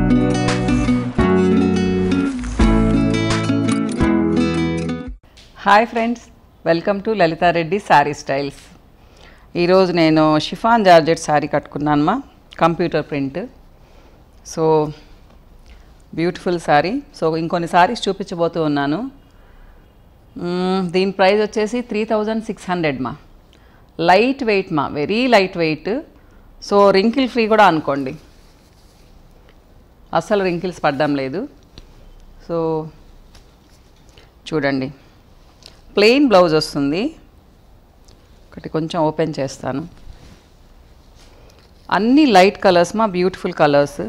hi friends welcome to Lalitha Reddy sari styles ఈరోజు నేను chiffon georgette sari కట్టుకున్నానమ్మా computer print so beautiful sari so ఇంకొన్ని శారీస్ చూపించబోతూ ఉన్నాను మ్మ్, దీని ప్రైస్ వచ్చేసి త్రీ థౌజండ్ సిక్స్ హండ్రెడ్ మా లైట్ వెయిట్ మా very light weight so wrinkle free కూడా అనుకోండి అస్సలు రింకిల్స్ పడ్డం లేదు సో చూడండి ప్లెయిన్ బ్లౌజ్ వస్తుంది ఒకటి కొంచెం ఓపెన్ చేస్తాను అన్ని లైట్ కలర్స్ మా బ్యూటిఫుల్ కలర్స్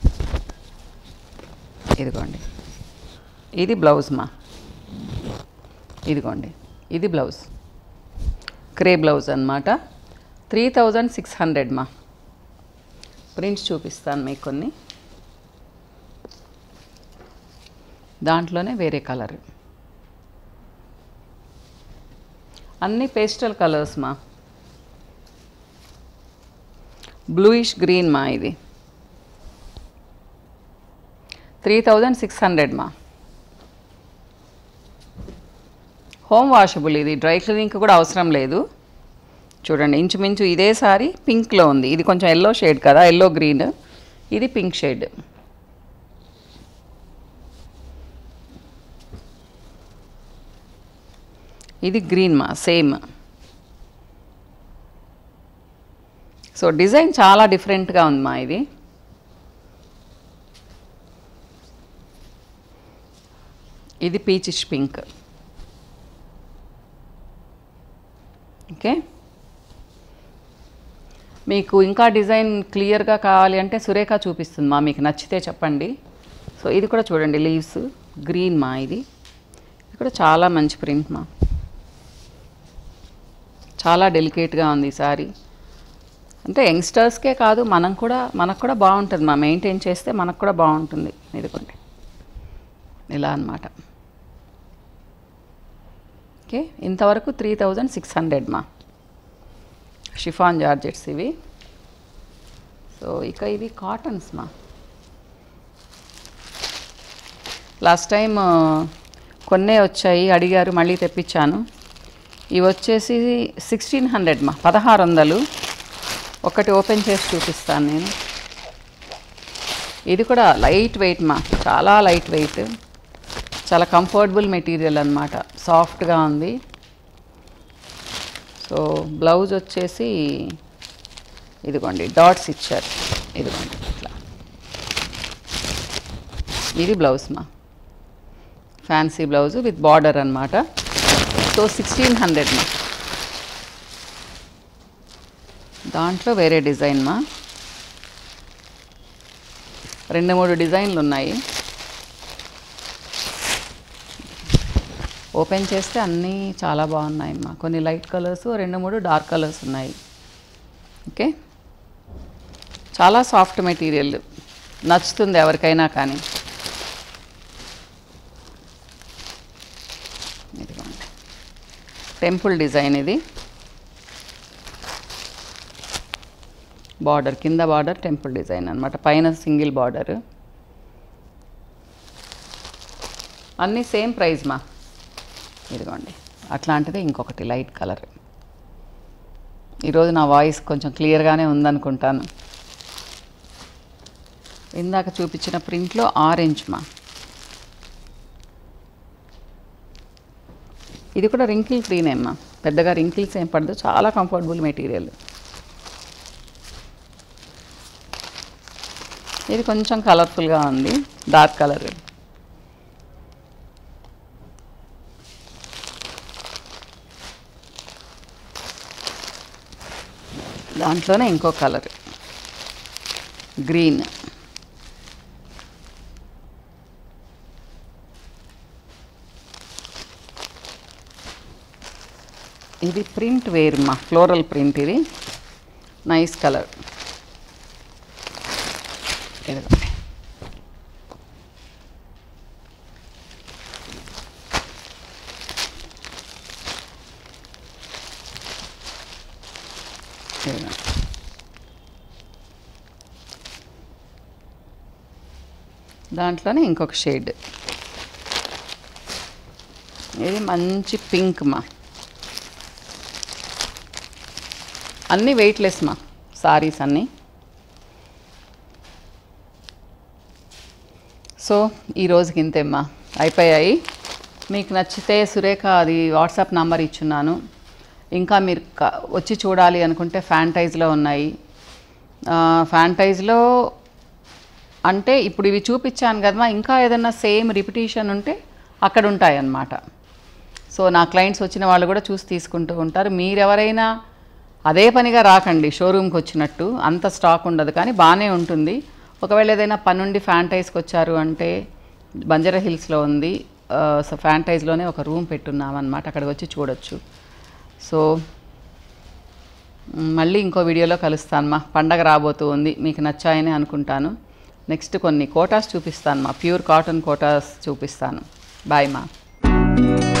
ఇదిగోండి ఇది బ్లౌజ్ మా ఇదిగోండి ఇది బ్లౌజ్ క్రే బ్లౌజ్ అనమాట త్రీ థౌజండ్ సిక్స్ హండ్రెడ్ మా ప్రింట్స్ చూపిస్తాను మీకు కొన్ని దాంట్లోనే వేరే కలర్ అన్ని పేస్టల్ కలర్స్ మా బ్లూయిష్ గ్రీన్ మా ఇది త్రీ థౌజండ్ సిక్స్ హండ్రెడ్ మా హోమ్ వాషబుల్ ఇది డ్రై క్లీనింగ్ కూడా అవసరం లేదు చూడండి ఇంచుమించు ఇదే సారీ పింక్లో ఉంది ఇది కొంచెం ఎల్లో షేడ్ కదా ఎల్లో గ్రీన్ ఇది పింక్ షేడ్ ఇది గ్రీన్ మా సేమ్ సో డిజైన్ చాలా డిఫరెంట్గా ఉంది మా ఇది ఇది పీచిష్ పింక్ ఓకే మీకు ఇంకా డిజైన్ క్లియర్గా కావాలి అంటే సురేఖ చూపిస్తుంది మా మీకు నచ్చితే చెప్పండి సో ఇది కూడా చూడండి లీవ్స్ గ్రీన్ మా ఇది ఇది కూడా చాలా మంచి ప్రింట్ మా చాలా డెలికేట్గా ఉంది ఈ సారీ అంటే యంగ్స్టర్స్కే కాదు మనం కూడా మనకు కూడా బాగుంటుంది మా మెయింటైన్ చేస్తే మనకు కూడా బాగుంటుంది ఇదిగోండి ఇలా అన్నమాట ఓకే ఇంతవరకు త్రీ థౌజండ్ సిక్స్ హండ్రెడ్ మా షిఫాన్ జార్జెట్స్ ఇవి సో ఇక ఇవి కాటన్స్ మా లాస్ట్ టైం కొన్నే వచ్చాయి అడిగారు మళ్ళీ తెప్పించాను ఇవి వచ్చేసి సిక్స్టీన్ హండ్రెడ్ మా పదహారు వందలు ఒకటి ఓపెన్ చేసి చూపిస్తాను నేను ఇది కూడా లైట్ వెయిట్ మా చాలా లైట్ వెయిట్ చాలా కంఫర్టబుల్ మెటీరియల్ అనమాట సాఫ్ట్గా ఉంది సో బ్లౌజ్ వచ్చేసి ఇదిగోండి డాట్స్ ఇచ్చారు ఇదిగోండి ఇట్లా ఇది బ్లౌజ్ మా ఫ్యాన్సీ బ్లౌజ్ విత్ బార్డర్ అనమాట సో సిక్స్టీన్ హండ్రెడ్ మా దాంట్లో వేరే డిజైన్ మా రెండు మూడు డిజైన్లు ఉన్నాయి ఓపెన్ చేస్తే అన్నీ చాలా బాగున్నాయి అమ్మా కొన్ని లైట్ కలర్స్ రెండు మూడు డార్క్ కలర్స్ ఉన్నాయి ఓకే చాలా సాఫ్ట్ మెటీరియల్ నచ్చుతుంది ఎవరికైనా కానీ ఇదిగోండి టెంపుల్ డిజైన్ ఇది బార్డర్ కింద బార్డర్ టెంపుల్ డిజైన్ అనమాట పైన సింగిల్ బార్డర్ అన్నీ సేమ్ ప్రైస్ మా ఇదిగోండి అట్లాంటిది ఇంకొకటి లైట్ కలర్ ఈరోజు నా వాయిస్ కొంచెం క్లియర్గానే ఉందనుకుంటాను ఇందాక చూపించిన ప్రింట్లో ఆరెంజ్ మా ఇది కూడా రింకిల్ ఫ్రీనే అమ్మా పెద్దగా రింకిల్స్ ఏం పడదు చాలా కంఫర్టబుల్ మెటీరియల్ ఇది కొంచెం కలర్ఫుల్గా ఉంది డార్క్ కలర్ దాంట్లోనే ఇంకో కలర్ గ్రీన్ ఇది ప్రింట్ వేరుమా ఫ్లోరల్ ప్రింట్ ఇది నైస్ కలర్ ఇదిగోండి ఇదిగోండి దాంట్లోనే ఇంకొక షేడ్ ఇది మంచి పింక్ మా అన్నీ వెయిట్లెస్ మా సారీస్ అన్నీ సో ఈ రోజుకి ఇంతేమ్మా అయిపోయాయి మీకు నచ్చితే సురేఖ అది వాట్సాప్ నంబర్ ఇచ్చున్నాను ఇంకా మీరు క- వచ్చి చూడాలి అనుకుంటే ఫ్యాంటైజ్లో ఉన్నాయి ఆ, ఫ్యాంటైజ్లో అంటే ఇప్పుడు ఇవి చూపించాను కదమ్మా ఇంకా ఏదైనా సేమ్ రిపిటేషన్ ఉంటే అక్కడ ఉంటాయి అన్నమాట సో నా క్లయింట్స్ వచ్చిన వాళ్ళు కూడా చూసి తీసుకుంటూ ఉంటారు మీరెవరైనా అదే పనిగా రాకండి షోరూమ్కి వచ్చినట్టు అంత స్టాక్ ఉండదు కానీ బాగానే ఉంటుంది ఒకవేళ ఏదైనా పనుండి ఫ్యాంటైజ్కి వచ్చారు అంటే బంజారా హిల్స్లో ఉంది ఆ, సో ఫ్యాంటైజ్లోనే ఒక రూమ్ పెట్టున్నాం అనమాట అక్కడికి వచ్చి చూడొచ్చు సో మ్, మళ్ళీ ఇంకో వీడియోలో కలుస్తాను మా పండగ రాబోతూ ఉంది మీకు నచ్చాయని అనుకుంటాను నెక్స్ట్ కొన్ని కోటాస్ చూపిస్తాను మా ప్యూర్ కాటన్ కోటాస్ చూపిస్తాను బాయ్ మా